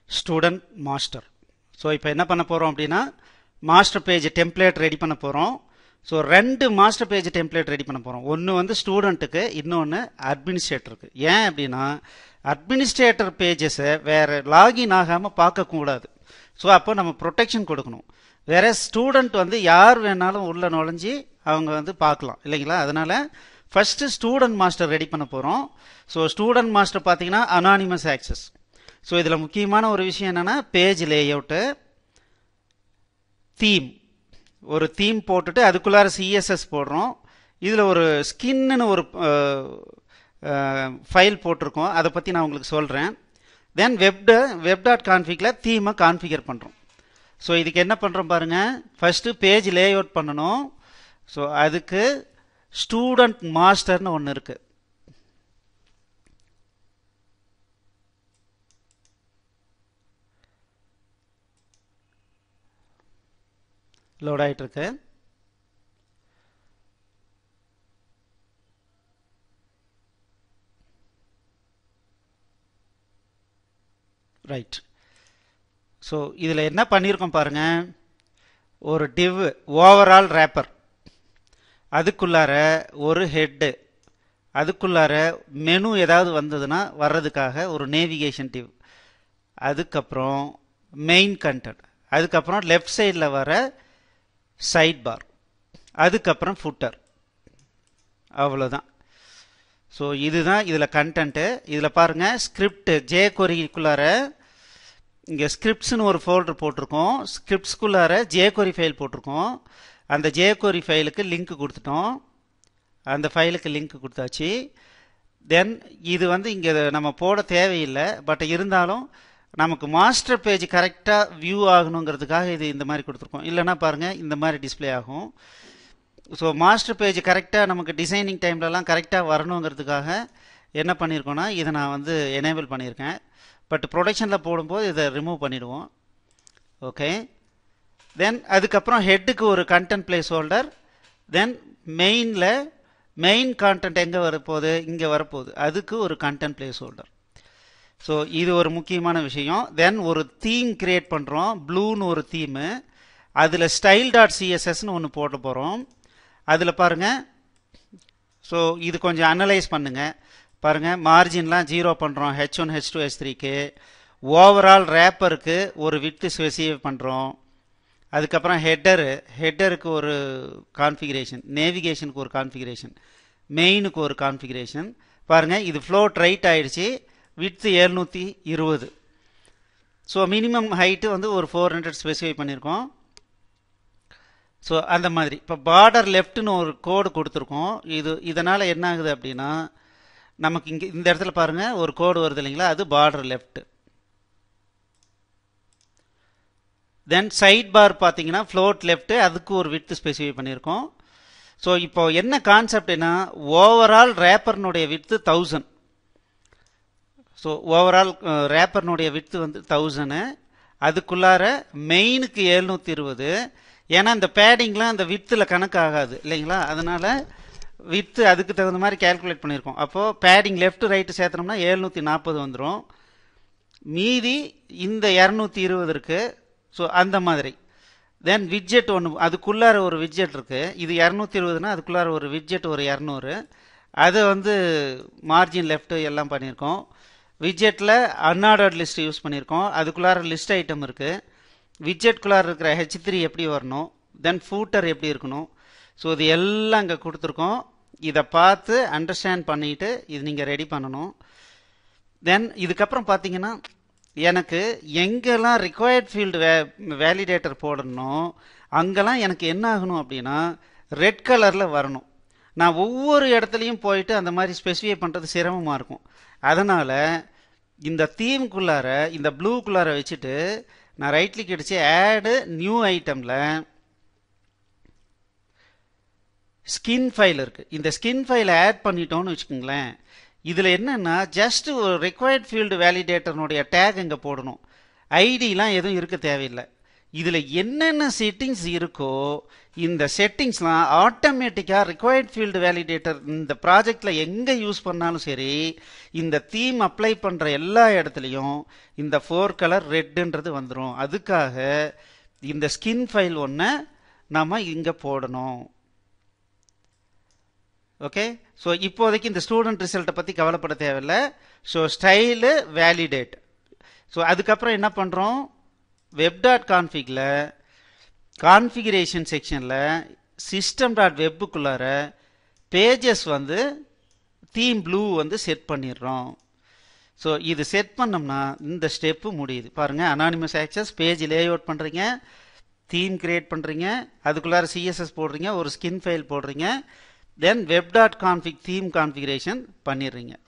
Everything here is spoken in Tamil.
ஸ்டூடெண்ட் மாஸ்டர் ஸோ இப்போ என்ன பண்ண போகிறோம் அப்படின்னா மாஸ்டர் பேஜ் டெம்ப்ளேட் ரெடி பண்ண போகிறோம் ஸோ ரெண்டு மாஸ்டர் பேஜ் டெம்ப்ளேட் ரெடி பண்ண போகிறோம் ஒன்று வந்து ஸ்டூடெண்ட்டுக்கு இன்னொன்று அட்மினிஸ்ட்ரேட்டருக்கு ஏன் அப்படின்னா அட்மினிஸ்ட்ரேட்டர் பேஜஸை வேறு லாகின் ஆகாமல் பார்க்கக்கூடாது ஸோ அப்போ நம்ம ப்ரொடெக்ஷன் கொடுக்கணும் வேற ஸ்டூடெண்ட் வந்து யார் வேணாலும் உள்ள நுழைஞ்சி அவங்க வந்து பார்க்கலாம் இல்லைங்களா அதனால ஃபர்ஸ்ட் ஸ்டூடெண்ட் மாஸ்டர் ரெடி பண்ண போகிறோம் ஸோ ஸ்டூடெண்ட் மாஸ்டர் பார்த்தீங்கன்னா அனானிமஸ் ஆக்சஸ் ஸோ இதில் முக்கியமான ஒரு விஷயம் என்னென்னா பேஜ் லேஅவுட்டு தீம் ஒரு தீம் போட்டுட்டு அதுக்குள்ளார சிஎஸ்எஸ் போடுறோம் இதில் ஒரு ஸ்கின்னு ஒரு ஃபைல் போட்டிருக்கோம் அதை பற்றி நான் உங்களுக்கு சொல்கிறேன் தென் வெப் வெப் டாட் கான்ஃபிகில் தீமை கான்ஃபிகர் பண்ணுறோம் ஸோ இதுக்கு என்ன பண்ணுறோம் பாருங்கள் ஃபஸ்ட்டு பேஜ் லே அவுட் பண்ணணும் ஸோ அதுக்கு ஸ்டூடெண்ட் மாஸ்டர்னு ஒன்று இருக்குது லோட் ஆகிட்டுருக்கு ரைட் ஸோ இதில் என்ன பண்ணியிருக்கோம் பாருங்க ஒரு டிவ் ஓவரால் ரேப்பர் அதுக்குள்ளார ஒரு ஹெட்டு அதுக்குள்ளார மெனு ஏதாவது வந்ததுன்னா வர்றதுக்காக ஒரு நேவிகேஷன் டிவ் அதுக்கப்புறம் மெயின் கண்டென்ட் அதுக்கப்புறம் லெஃப்ட் சைடில் வர சைட் பார் அதுக்கப்புறம் ஃபுட்டர் அவ்வளோதான் ஸோ இதுதான் இதில் கண்டென்ட்டு இதில் பாருங்கள் ஸ்கிரிப்ட் ஜே கொரிக்குள்ளார இங்கே ஸ்கிரிப்ட்ஸ்னு ஒரு ஃபோல்டர் போட்டிருக்கோம் ஸ்கிரிப்ட்ஸ்குள்ளார ஜேகொரி ஃபைல் போட்டிருக்கோம் அந்த ஜேகொரி ஃபைலுக்கு லிங்க் கொடுத்துட்டோம் அந்த ஃபைலுக்கு லிங்க் கொடுத்தாச்சு தென் இது வந்து இங்கே நம்ம போட தேவையில்லை பட் இருந்தாலும் நமக்கு மாஸ்டர் பேஜ் கரெக்டாக வியூ ஆகணுங்கிறதுக்காக இது இந்த மாதிரி கொடுத்துருக்கோம் இல்லைன்னா பாருங்கள் இந்த மாதிரி டிஸ்பிளே ஆகும் ஸோ மாஸ்டர் பேஜ் கரெக்டாக நமக்கு டிசைனிங் டைம்லலாம் கரெக்டாக வரணுங்கிறதுக்காக என்ன பண்ணியிருக்கோன்னா இதை நான் வந்து எனேபிள் பண்ணியிருக்கேன் பட் ப்ரொடக்ஷனில் போடும்போது இதை ரிமூவ் பண்ணிவிடுவோம் ஓகே தென் அதுக்கப்புறம் ஹெட்டுக்கு ஒரு கண்டென்ட் பிளேஸ் ஹோல்டர் தென் மெயினில் மெயின் கான்டென்ட் எங்கே வரப்போகுது இங்கே வரப்போகுது அதுக்கு ஒரு கண்டென்ட் பிளேஸ் ஹோல்டர் ஸோ இது ஒரு முக்கியமான விஷயம் தென் ஒரு தீம் கிரியேட் பண்ணுறோம் ப்ளூன்னு ஒரு தீமு அதில் ஸ்டைல் டாட் சிஎஸ்எஸ்னு ஒன்று போட்டு போகிறோம் அதில் பாருங்கள் ஸோ இது கொஞ்சம் அனலைஸ் பண்ணுங்கள் பாருங்கள் மார்ஜின்லாம் ஜீரோ பண்ணுறோம் H one H two H த்ரீக்கு ஓவரால் ரேப்பருக்கு ஒரு விட்டு ஸ்பெசிஃபை பண்ணுறோம் அதுக்கப்புறம் ஹெட்டரு ஹெட்டருக்கு ஒரு கான்ஃபிகரேஷன் நேவிகேஷனுக்கு ஒரு கான்ஃபிகரேஷன் மெயினுக்கு ஒரு கான்ஃபிகரேஷன் பாருங்கள் இது ஃப்ளோட் ரைட் ஆயிடுச்சு விட்த்து எழுநூற்றி இருபது ஸோ மினிமம் ஹைட்டு வந்து ஒரு ஃபோர் ஹண்ட்ரட் ஸ்பெசிஃபை பண்ணியிருக்கோம் ஸோ அந்த மாதிரி இப்போ பார்டர் லெஃப்ட்னு ஒரு கோடு கொடுத்துருக்கோம் இது இதனால் என்ன ஆகுது அப்படின்னா நமக்கு இங்கே இந்த இடத்துல பாருங்கள் ஒரு கோடு வருது இல்லைங்களா அது border left then side bar பார்த்தீங்கன்னா ஃப்ளோட் லெஃப்ட் அதுக்கு ஒரு விட்டு ஸ்பெசிஃபை பண்ணியிருக்கோம் ஸோ இப்போ என்ன கான்செப்ட்னா ஓவரால் ரேப்பர்னுடைய வித்து தௌசண்ட் ஸோ ஓவரால் ரேப்பர்னுடைய வித்து வந்து தௌசண்டு அதுக்குள்ளார மெயினுக்கு எழுநூற்றி இருபது ஏன்னா இந்த பேடிங்லாம் அந்த வித்தில் கணக்கு ஆகாது இல்லைங்களா அதனால் வித்து அதுக்கு தகுந்த மாதிரி கேல்குலேட் பண்ணியிருக்கோம் அப்போது பேடிங் லெஃப்ட் ரைட்டு சேர்த்தனோம்னா எழுநூற்றி நாற்பது வந்துடும் மீதி இந்த இரநூத்தி இருபது இருக்குது ஸோ அந்த மாதிரி தென் விட்ஜெட் ஒன்று அதுக்குள்ளார ஒரு விட்ஜெட் இருக்குது இது இரநூத்தி இருபதுனா அதுக்குள்ளார ஒரு விட்ஜெட் ஒரு இரநூறு அதை வந்து மார்ஜின் லெஃப்ட்டு எல்லாம் பண்ணியிருக்கோம் விட்ஜெட்டில் அன்ஆர்டர்ட் லிஸ்ட் யூஸ் பண்ணியிருக்கோம் அதுக்குள்ளார லிஸ்ட் ஐட்டம் இருக்குது விட்ஜெட்குள்ளார இருக்கிற ஹெச் த்ரீ எப்படி வரணும் தென் ஃபூட்டர் எப்படி இருக்கணும் ஸோ இது எல்லாம் இங்கே கொடுத்துருக்கோம் இதை பார்த்து அண்டர்ஸ்டாண்ட் பண்ணிவிட்டு இது நீங்கள் ரெடி பண்ணணும் தென் இதுக்கப்புறம் பார்த்தீங்கன்னா எனக்கு எங்கெல்லாம் ரிக்வயர்ட் ஃபீல்டு வே வேலிடேட்டர் போடணும் அங்கெல்லாம் எனக்கு என்ன ஆகணும் அப்படின்னா ரெட் கலரில் வரணும் நான் ஒவ்வொரு இடத்துலையும் போயிட்டு அந்த மாதிரி ஸ்பெசிஃபை பண்ணுறது சிரமமாக இருக்கும் அதனால் இந்த தீம்குள்ளார இந்த ப்ளூக்குள்ளார வச்சுட்டு நான் ரைட் கிளிக் அடித்து ஆடு நியூ ஐட்டமில் ஸ்கின் ஃபைல் இருக்குது இந்த ஸ்கின் ஃபைலை ஆட் பண்ணிட்டோன்னு வச்சுக்கோங்களேன் இதில் என்னென்னா ஜஸ்ட் ஒரு ரெக்வயர்ட் ஃபீல்டு வேலிடேட்டர்னுடைய டேக் இங்கே போடணும் ஐடிலாம் எதுவும் இருக்க தேவையில்லை இதில் என்னென்ன செட்டிங்ஸ் இருக்கோ இந்த செட்டிங்ஸ்லாம் ஆட்டோமேட்டிக்காக ரிக்வயர்ட் ஃபீல்டு வேலிடேட்டர் இந்த ப்ராஜெக்டில் எங்கே யூஸ் பண்ணாலும் சரி இந்த தீம் அப்ளை பண்ணுற எல்லா இடத்துலையும் இந்த ஃபோர் கலர் ரெட்டுன்றது வந்துடும் அதுக்காக இந்த ஸ்கின் ஃபைல் ஒன்றை நாம் இங்கே போடணும் ஓகே ஸோ இப்போதைக்கு இந்த ஸ்டூடெண்ட் ரிசல்ட்டை பற்றி கவலைப்பட தேவையில்லை ஸோ ஸ்டைலு வேலிடேட் ஸோ அதுக்கப்புறம் என்ன பண்ணுறோம் வெப் டாட் கான்ஃபிகில் கான்ஃபிகரேஷன் செக்ஷனில் சிஸ்டம் டாட் வெப்புக்குள்ளார பேஜஸ் வந்து தீம் ப்ளூ வந்து செட் பண்ணிடுறோம் ஸோ இது செட் பண்ணோம்னா இந்த ஸ்டெப்பு முடியுது பாருங்கள் anonymous access page layout பண்ணுறீங்க தீம் கிரியேட் பண்ணுறீங்க அதுக்குள்ளார சிஎஸ்எஸ் போடுறீங்க ஒரு ஸ்கின் ஃபைல் போடுறீங்க then web dot config theme configuration பண்ணிடுறீங்க